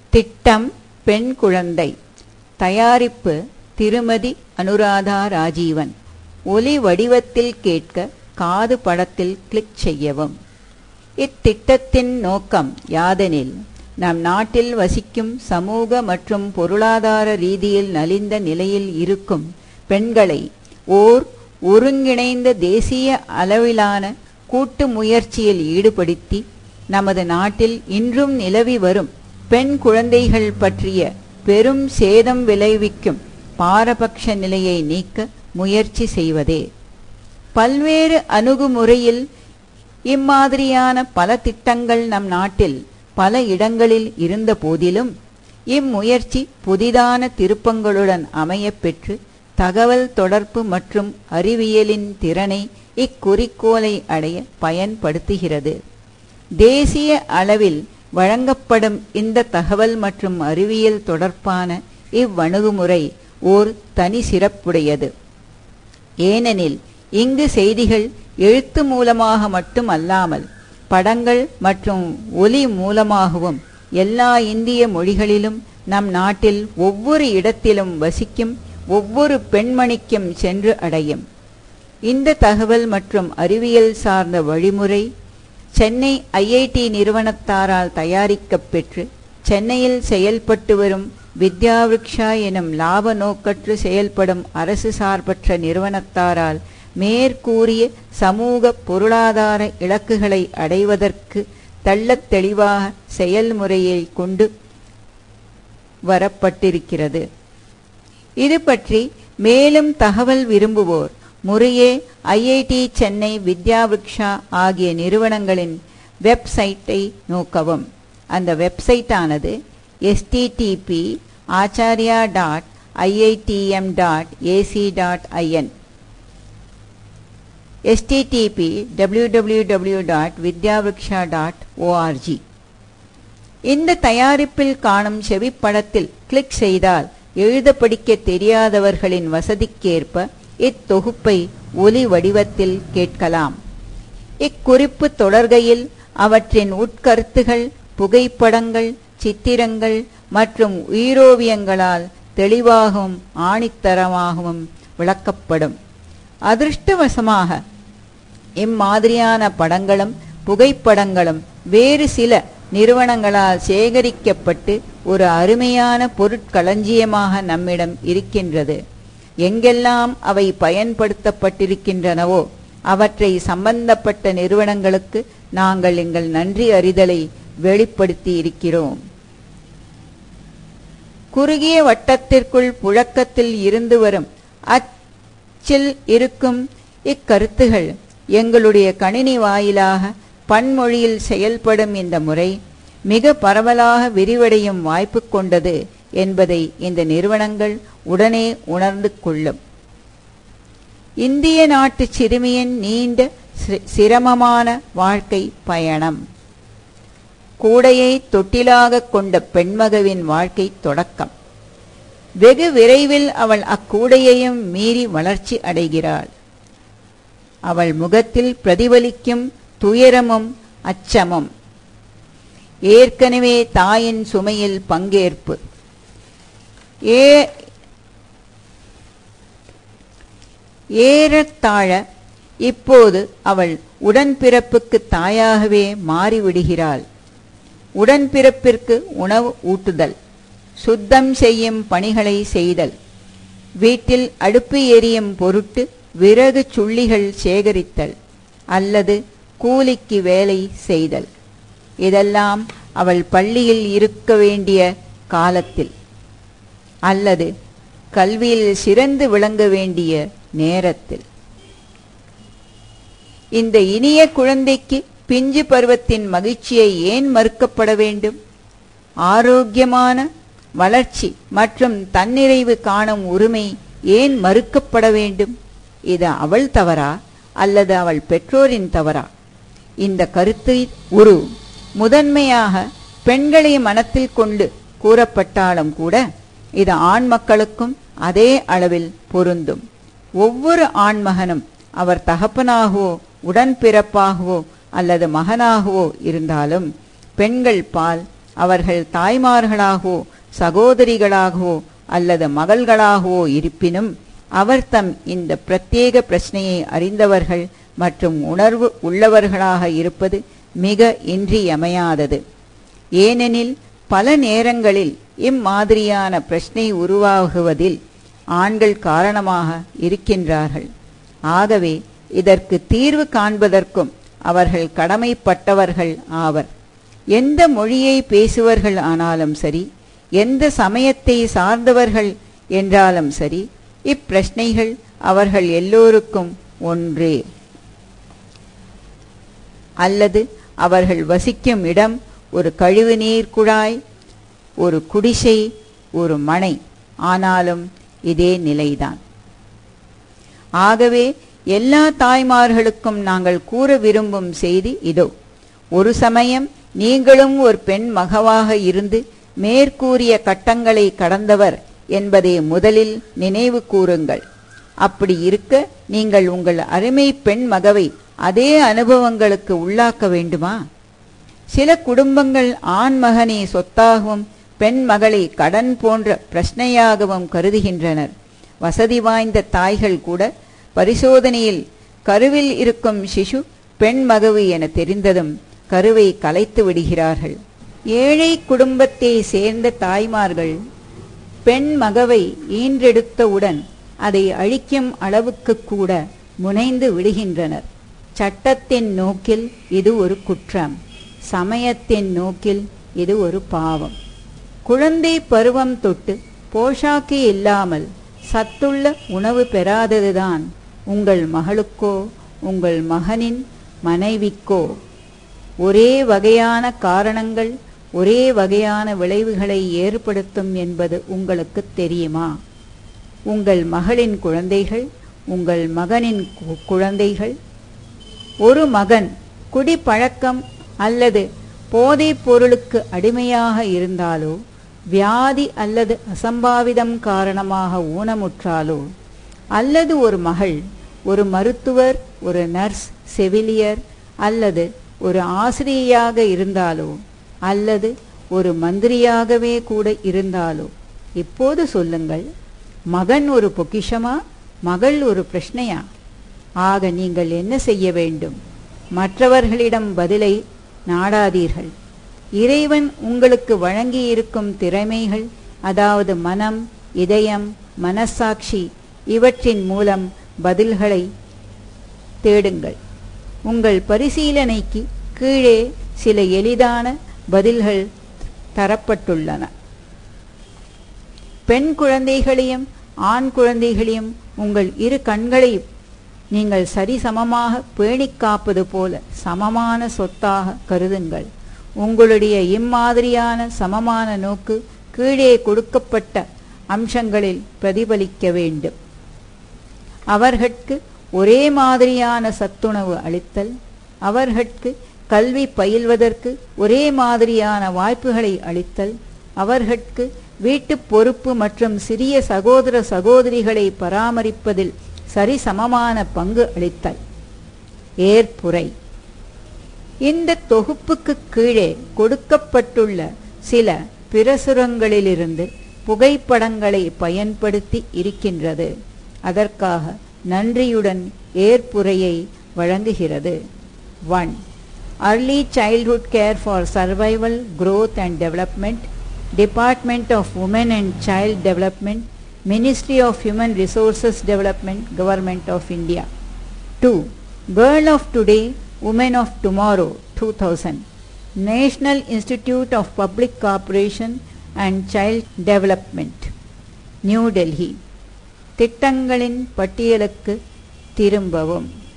திட்டம் பெண் குழந்தை தயாரிப்பு திருமதி அனுராதா ராஜீவன் ஒலி வடிவத்தில் கேட்க காது படத்தில் கிளிக் செய்யவும் இத்திட்டத்தின் நோக்கம் யாதெனில் நம் நாட்டில் வசிக்கும் சமூக மற்றும் பொருளாதார ரீதியில் நலிந்த நிலையில் இருக்கும் பெண்களை ஓர் ஒருங்கிணைந்த தேசிய அளவிலான கூட்டு முயற்சியில் ஈடுபடுத்தி நமது நாட்டில் இன்றும் நிலவி வரும் பெண் குழந்தைகள் பற்றிய பெரும் சேதம் விளைவிக்கும் பாரபட்ச நிலையை நீக்க முயற்சி செய்வதே பல்வேறு அணுகுமுறையில் இம்மாதிரியான பல திட்டங்கள் நம் நாட்டில் பல இடங்களில் இருந்த போதிலும் இம்முயற்சி புதிதான திருப்பங்களுடன் அமையப்பெற்று தகவல் தொடர்பு மற்றும் அறிவியலின் திறனை இக்குறிக்கோளை அடைய பயன்படுத்துகிறது தேசிய அளவில் வழங்கப்படும் இந்த தகவல் மற்றும் அறிவியல் தொடர்பான இவ்வணுகுமுறை ஓர் தனி சிறப்புடையது ஏனெனில் இங்கு செய்திகள் எழுத்து மூலமாக மட்டும் அல்லாமல் படங்கள் மற்றும் ஒலி மூலமாகவும் எல்லா இந்திய மொழிகளிலும் நம் நாட்டில் ஒவ்வொரு இடத்திலும் வசிக்கும் ஒவ்வொரு பெண்மணிக்கும் சென்று அடையும் இந்த தகவல் மற்றும் அறிவியல் சார்ந்த வழிமுறை சென்னை ஐஐடி நிறுவனத்தாரால் தயாரிக்கப் பெற்று சென்னையில் செயல்பட்டு வரும் வித்யாவிருக்ஷா எனும் லாப நோக்கற்று செயல்படும் அரசு சார்பற்ற நிறுவனத்தாரால் மேற்கூறிய சமூக பொருளாதார இலக்குகளை அடைவதற்கு தள்ளத் தெளிவாக செயல்முறையை கொண்டு வரப்பட்டிருக்கிறது இது பற்றி மேலும் தகவல் விரும்புவோர் முறையே ஐஐடி சென்னை வித்யாவிருக்ஷா ஆகிய நிறுவனங்களின் வெப்சைட்டை நோக்கவும் அந்த வெப்சைட் ஆனது STDP Acharya dot IITM dot AC dot IN STDP W W W dot Vidyavriksha dot ORG இந்த தயாரிப்பில் காணும் செவிப்படத்தில் கிளிக் செய்தால் எழுத படிக்க தெரியாதவர்களின் வசதிக்கேற்ப இத்தொகுப்பை ஒலி வடிவத்தில் கேட்கலாம் இக்குறிப்பு தொடர்கையில் அவற்றின் உட்கருத்துகள் புகைப்படங்கள் சித்திரங்கள் மற்றும் உயிரோவியங்களால் தெளிவாகவும் ஆணித்தரமாகவும் விளக்கப்படும் அதிர்ஷ்டவசமாக இம்மாதிரியான படங்களும் புகைப்படங்களும் வேறு சில நிறுவனங்களால் சேகரிக்கப்பட்டு ஒரு அருமையான பொருட்களஞ்சியமாக நம்மிடம் இருக்கின்றது எங்கெல்லாம் அவை பயன்படுத்தப்பட்டிருக்கின்றனவோ அவற்றை சம்பந்தப்பட்ட நிறுவனங்களுக்கு நாங்கள் எங்கள் நன்றி அறிதலை வெளிப்படுத்தி இருக்கிறோம் குறுகிய வட்டத்திற்குள் புழக்கத்தில் இருந்து வரும் அச்சில் இருக்கும் இக்கருத்துகள் எங்களுடைய கணினி வாயிலாக பன்மொழியில் செயல்படும் இந்த முறை மிக பரவலாக விரிவடையும் வாய்ப்பு கொண்டது என்பதை இந்த நிறுவனங்கள் உடனே உணர்ந்து கொள்ளும் இந்திய நாட்டு சிறுமியின் நீண்ட சிரமமான வாழ்க்கை பயணம் கூடையை தொட்டிலாக கொண்ட பெண்மகவின் வாழ்க்கை தொடக்கம் வெகு விரைவில் அவள் அக்கூடையையும் மீறி வளர்ச்சி அடைகிறாள் அவள் முகத்தில் பிரதிபலிக்கும் துயரமும் அச்சமும் ஏற்கனவே தாயின் சுமையில் பங்கேற்பு ஏ ஏறத்தாழ இப்போது அவள் உடன்பிறப்புக்கு தாயாகவே மாறிவிடுகிறாள் உடன்பிறப்பிற்கு உணவு ஊட்டுதல் சுத்தம் செய்யும் பணிகளை செய்தல் வீட்டில் அடுப்பு எரியும் பொருட்டு விறகு சுள்ளிகள் சேகரித்தல் அல்லது கூலிக்கு வேலை செய்தல் இதெல்லாம் அவள் பள்ளியில் இருக்க வேண்டிய காலத்தில் அல்லது கல்வியில் சிறந்து விளங்க வேண்டிய நேரத்தில் இந்த இனிய குழந்தைக்கு பிஞ்சு பருவத்தின் மகிழ்ச்சியை ஏன் மறுக்கப்பட வேண்டும் ஆரோக்கியமான வளர்ச்சி மற்றும் தன்னிறைவு காணும் உரிமை ஏன் மறுக்கப்பட வேண்டும் இது அவள் தவறா அல்லது அவள் பெற்றோரின் தவறா இந்த கருத்து உரு முதன்மையாக பெண்களை மனத்தில் கொண்டு கூறப்பட்டாலும் கூட இது ஆண் மக்களுக்கும் அதே அளவில் பொருந்தும் ஒவ்வொரு ஆண்மகனும் அவர் தகப்பனாகவோ உடன்பிறப்பாகவோ அல்லது மகனாகவோ இருந்தாலும் பெண்கள் பால் அவர்கள் தாய்மார்களாகவோ சகோதரிகளாகவோ அல்லது மகள்களாகவோ இருப்பினும் அவர் தம் இந்த பிரத்யேக பிரச்சனையை அறிந்தவர்கள் மற்றும் உணர்வு உள்ளவர்களாக இருப்பது மிக இன்றியமையாதது ஏனெனில் பல நேரங்களில் இம்மாதிரியான பிரச்சனை உருவாகுவதில் ஆண்கள் காரணமாக இருக்கின்றார்கள் ஆகவே இதற்கு தீர்வு காண்பதற்கும் அவர்கள் கடமைப்பட்டவர்கள் ஆவர் எந்த மொழியை பேசுவர்கள் ஆனாலும் சரி எந்த சமயத்தை சார்ந்தவர்கள் என்றாலும் சரி இப்பிரச்சனைகள் அவர்கள் எல்லோருக்கும் ஒன்றே அல்லது அவர்கள் வசிக்கும் இடம் ஒரு கழிவுநீர் குழாய் ஒரு குடிசை ஒரு மனை ஆனாலும் இதே நிலைதான் ஆகவே எல்லா தாய்மார்களுக்கும் நாங்கள் கூற விரும்பும் செய்தி இதோ ஒரு சமயம் நீங்களும் ஒரு பெண் மகவாக இருந்து மேற்கூறிய கட்டங்களை கடந்தவர் என்பதை முதலில் நினைவு கூறுங்கள் அப்படி இருக்க நீங்கள் உங்கள் அருமை பெண் மகவை அதே அனுபவங்களுக்கு உள்ளாக்க வேண்டுமா சில குடும்பங்கள் ஆண் மகனை சொத்தாகவும் பெண் மகளை கடன் போன்ற பிரச்சனையாகவும் கருதுகின்றனர் வசதி வாய்ந்த தாய்கள் கூட பரிசோதனையில் கருவில் இருக்கும் சிசு பெண் மகவு என தெரிந்ததும் கருவை கலைத்து விடுகிறார்கள் ஏழை குடும்பத்தை சேர்ந்த தாய்மார்கள் பெண் மகவை ஈன்றெடுத்தவுடன் அதை அழிக்கும் அளவுக்கு கூட முனைந்து விடுகின்றனர் சட்டத்தின் நோக்கில் இது ஒரு குற்றம் சமயத்தின் நோக்கில் இது ஒரு பாவம் குழந்தை பருவம் தொட்டு போஷாக்கு இல்லாமல் சத்துள்ள உணவு பெறாததுதான் உங்கள் மகளுக்கோ உங்கள் மகனின் மனைவிக்கோ ஒரே வகையான காரணங்கள் ஒரே வகையான விளைவுகளை ஏற்படுத்தும் என்பது உங்களுக்கு தெரியுமா உங்கள் மகளின் குழந்தைகள் உங்கள் மகனின் குழந்தைகள் ஒரு மகன் குடிப்பழக்கம் அல்லது போதைப் பொருளுக்கு அடிமையாக இருந்தாலோ வியாதி அல்லது அசம்பாவிதம் காரணமாக ஊனமுற்றாலோ அல்லது ஒரு மகள் ஒரு மருத்துவர் ஒரு நர்ஸ் செவிலியர் அல்லது ஒரு ஆசிரியையாக இருந்தாலோ அல்லது ஒரு மந்திரியாகவே கூட இருந்தாலோ இப்போது சொல்லுங்கள் மகன் ஒரு பொக்கிஷமா மகள் ஒரு பிரஷ்னையா ஆக நீங்கள் என்ன செய்ய வேண்டும் மற்றவர்களிடம் பதிலை நாடாதீர்கள் இறைவன் உங்களுக்கு வழங்கியிருக்கும் திறமைகள் அதாவது மனம் இதயம் மனசாட்சி இவற்றின் மூலம் பதில்களை தேடுங்கள் உங்கள் பரிசீலனைக்கு கீழே சில எளிதான பதில்கள் தரப்பட்டுள்ளன பெண் குழந்தைகளையும் ஆண் குழந்தைகளையும் உங்கள் இரு கண்களை நீங்கள் சரிசமமாக பேணிக் காப்பது போல சமமான சொத்தாக கருதுங்கள் உங்களுடைய இம்மாதிரியான சமமான நோக்கு கீழே கொடுக்கப்பட்ட அம்சங்களில் பிரதிபலிக்க வேண்டும் அவர்கட்கு ஒரே மாதிரியான சத்துணவு அளித்தல் அவர்கட்கு கல்வி பயில்வதற்கு ஒரே மாதிரியான வாய்ப்புகளை அளித்தல் அவர்கட்கு வீட்டு பொறுப்பு மற்றும் சிறிய சகோதர சகோதரிகளை பராமரிப்பதில் சரிசமமான பங்கு அளித்தல் ஏற்புரை இந்த தொகுப்புக்கு கீழே கொடுக்கப்பட்டுள்ள சில பிரசுரங்களிலிருந்து புகைப்படங்களை பயன்படுத்தி இருக்கின்றது அதற்காக நன்றியுடன் ஏற்புரையை வழங்குகிறது one early childhood care for survival growth and development department of women and child development ministry of human resources development government of india 2 girl of today women of tomorrow 2000 national institute of public cooperation and child development new delhi திட்டங்களின் பட்டியலுக்கு திரும்பவும்